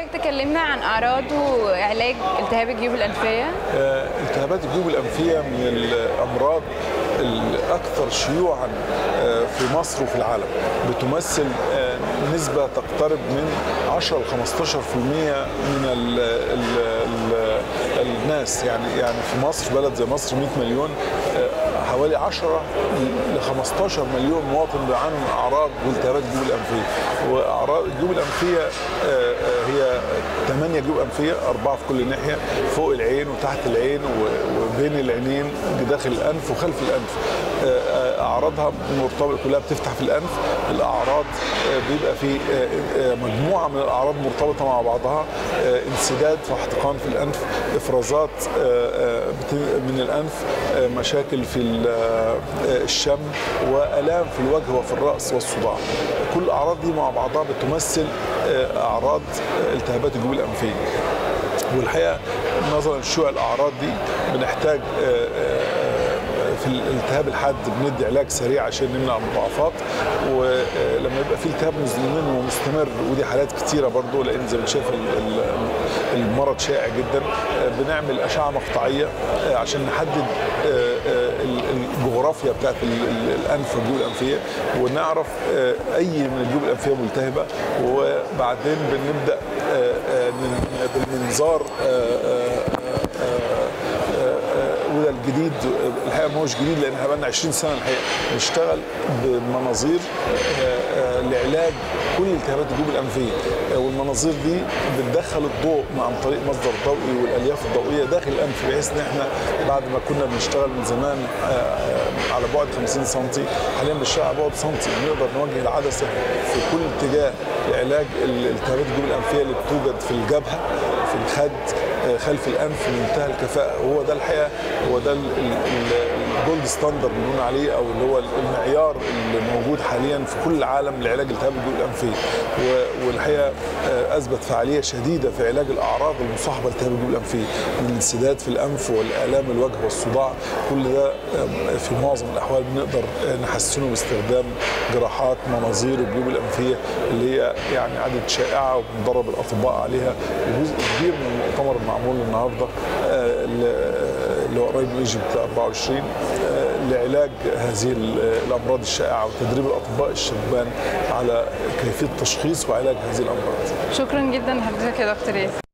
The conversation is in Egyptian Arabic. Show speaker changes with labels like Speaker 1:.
Speaker 1: تكلمنا عن اعراض وعلاج التهاب الجيوب الانفيه
Speaker 2: آه، التهابات الجيوب الانفيه من الامراض الاكثر شيوعا آه، في مصر وفي العالم بتمثل آه، نسبه تقترب من 10 ل 15% من ال ال ال الناس يعني يعني في مصر بلد زي مصر 100 مليون آه، حوالي 10 ل 15 مليون مواطن بيعانوا من اعراض والتهابات الجيوب الانفيه واعراض الجيوب الانفيه آه، آه، هي 8 جيوب انفيه اربعه في كل ناحيه فوق العين وتحت العين و- وبين العينين داخل الانف وخلف الانف آه، آه، اعراضها مرتبطه كلها بتفتح في الانف الاعراض آه، بيبقى في آه، آه، مجموعه من الاعراض مرتبطه مع بعضها آه، انسداد واحتقان في الانف افرازات آه، آه، بت- من الانف آه، مشاكل في ال- آه، الشم والام في الوجه وفي الراس والصداع كل الاعراض دي مع بعضها بتمثل آه، اعراض آه، التهابات الجيوب الانفيه والحقيقه نظرا لشيوع الاعراض دي بنحتاج آه، آه، في الالتهاب الحاد بندي علاج سريع عشان نمنع المضاعفات ولما يبقى في التهاب مزمن ومستمر ودي حالات كتيره برضو لان زي ما انت شايف ال- ال- المرض شائع جدا آه، بنعمل اشعه مقطعيه آه، عشان نحدد آه، آه، ال- الجغرافيا بتاعت ال- ال- الانف والجيوب الانفيه ونعرف آه، اي من الجيوب الانفيه ملتهبه وبعدين بنبدا آه، آه، من- بالمنظار آه، آه، آه، وده الجديد الحقيقه ما هوش جديد لان احنا بقالنا 20 سنه الحقيقه نشتغل بمناظير آه، آه، لعلاج كل التهابات الجيوب الانفيه آه، والمناظير دي بتدخل الضوء عن طريق مصدر ضوئي والالياف الضوئيه داخل الانف بحيث ان احنا بعد ما كنا بنشتغل من زمان آه، آه، على بعد 50 سم حاليا بنشتغل على بعد سنتي نقدر نوجه العدسه في كل اتجاه لعلاج الالتهابات الجيوب الانفيه اللي بتوجد في الجبهه في الخد آه، خلف الانف منتهى الكفاءه وهو ده الحقيقه هو ده ال- ال- ال- الجولد ستاندرد بنقول عليه او اللي هو المعيار اللي موجود حاليا في كل العالم لعلاج التهاب الجيوب الانفيه و- والحقيقه آه، اثبت فعاليه شديده في علاج الاعراض المصاحبه لالتهاب الجيوب الانفيه من الانسداد في الانف والالام الوجه والصداع كل ده آه، في معظم الاحوال بنقدر آه، نحسنه باستخدام جراحات مناظير الجيوب الانفيه اللي هي يعني عدد شائعه وبندرب الاطباء عليها وجزء كبير من المؤتمر المعمول النهارده آه، اللي هو قريب من ايجيبت 24 آه، لعلاج هذه ال- الامراض الشائعه وتدريب الاطباء الشبان على كيفيه تشخيص وعلاج هذه الامراض.
Speaker 1: شكرا جدا لحضرتك يا دكتور ياسر